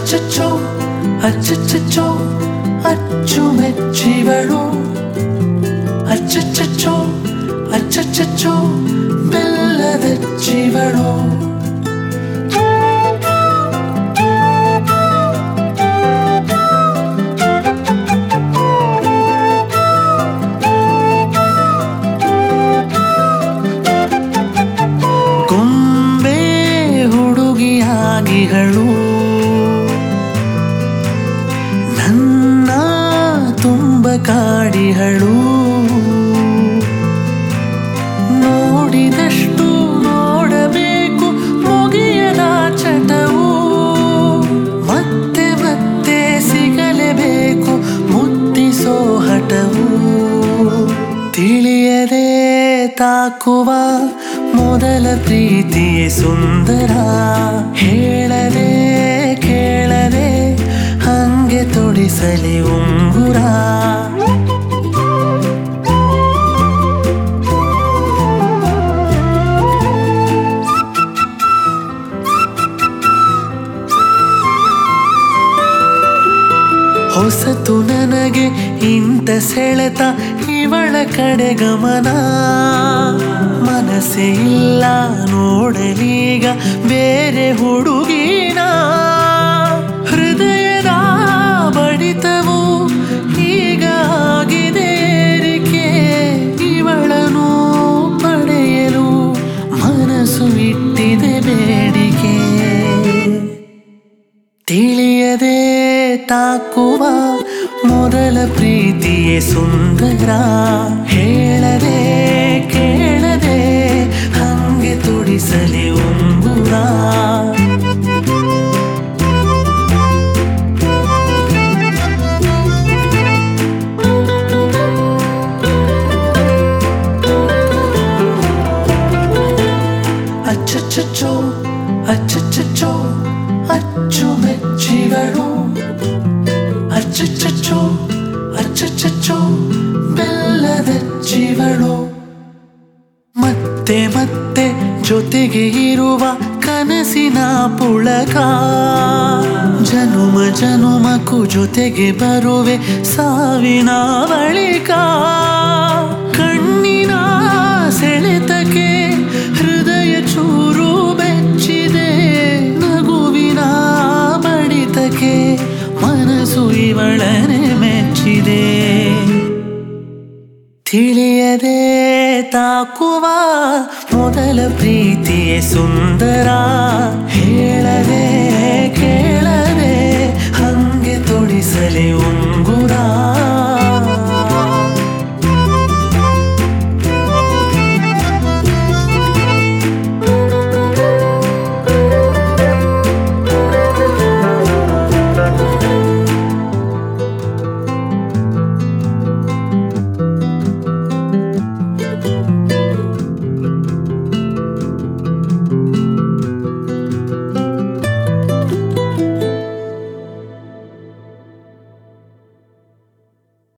ಅಚ್ಚಚ್ಚೋ ಅಚ್ಚಚ್ಚಚ್ಚೋ ಅಚ್ಚುಮೆಚ್ಚಿವಳು ಅಚ್ಚಚ್ಚಚ್ಚೋ ಅಚ್ಚಚ್ಚಚ್ಚೋ ಬೆಲ್ಲದಚ್ಚಿವಳು ಗೊಂಬೆ ಹುಡುಗಿಯಾಗಿಗಳು ನನ್ನ ತುಂಬ ಕಾಡಿಹಳು ನೋಡಿದಷ್ಟು ನೋಡಬೇಕು ಮುಗಿಯದ ಚಟವು ಮತ್ತೆ ಮತ್ತೆ ಸಿಗಲೇಬೇಕು ಮುತ್ತಿಸೋ ಹಠವು ತಿಳಿಯದೆ ತಾಕುವ ಮೊದಲ ಪ್ರೀತಿಯೇ ಸುಂದರ ಹೇಳದೆ ಕೇಳದೆ ಹಂಗೆ ತೊಡಿಸಲಿ ಉಂಗುರ ಹೊಸತು ನನಗೆ ಇಂಥ ಸೆಳೆತ ಇವಳ ಕಡೆ ಗಮನ ಮನಸ್ಸೇ ಇಲ್ಲ ನೋಡಲೀಗ ಬೇರೆ ಹುಡುಗಿನ ಹೃದಯದ ಬಡಿತವು ಈಗ ಆಗಿದೆ ಏರಿಕೆ ಇವಳನು ಪಡೆಯಲು ಮನಸ್ಸು ಇಟ್ಟಿದೆ ಬೇಡಿಕೆ ತಿಳಿಯದೆ ತಾಕುವ ಮೊದಲ ಪ್ರೀತಿಯೇ ಸುಂದರ ಹೇಳದೆ ಕೇಳದೆ ಹಂಗೆ ತುಡಿಸಲಿ ಉಂಗುರ ಅಚ್ಚಚ್ಚಚ್ಚೋ ಅಚ್ಚಚ್ಚಚ್ಚೋ ಅಚ್ಚುಮೆಚ್ಚಿಗಳು ಅಚ್ಚಚ್ಚಚ್ಚೋ ಅಚ್ಚಚ್ಚಚ್ಚೋ ಬೆಲ್ಲದಚ್ಚಿವಳು ಮತ್ತೆ ಮತ್ತೆ ಜೊತೆಗೆ ಇರುವ ಕನಸಿನ ಪುಳಕ ಜನುಮ ಜನುಮಕ್ಕೂ ಜೊತೆಗೆ ಬರುವೆ ಸಾವಿನ ಬಳಿಕ ಕಣ್ಣಿನ ಸೆಳೆತಕ್ಕೆ ಹೃದಯ ಚೂರು ಬೆಚ್ಚಿದೆ ನಗುವಿನ ಬಡಿತಕ್ಕೆ ಮನಸ್ಸು ಇವಳನೆ ಮೆಚ್ಚಿದೆ ತಿಳಿಯದೆ ತಾಕುವ ಮೊದಲ ಪ್ರೀತಿಯೇ ಸುಂದರ ಹೇಳದೆ ಕೇಳದೆ ಹಂಗೆ ತೊಡಿಸಲಿ ಉಂಗುರ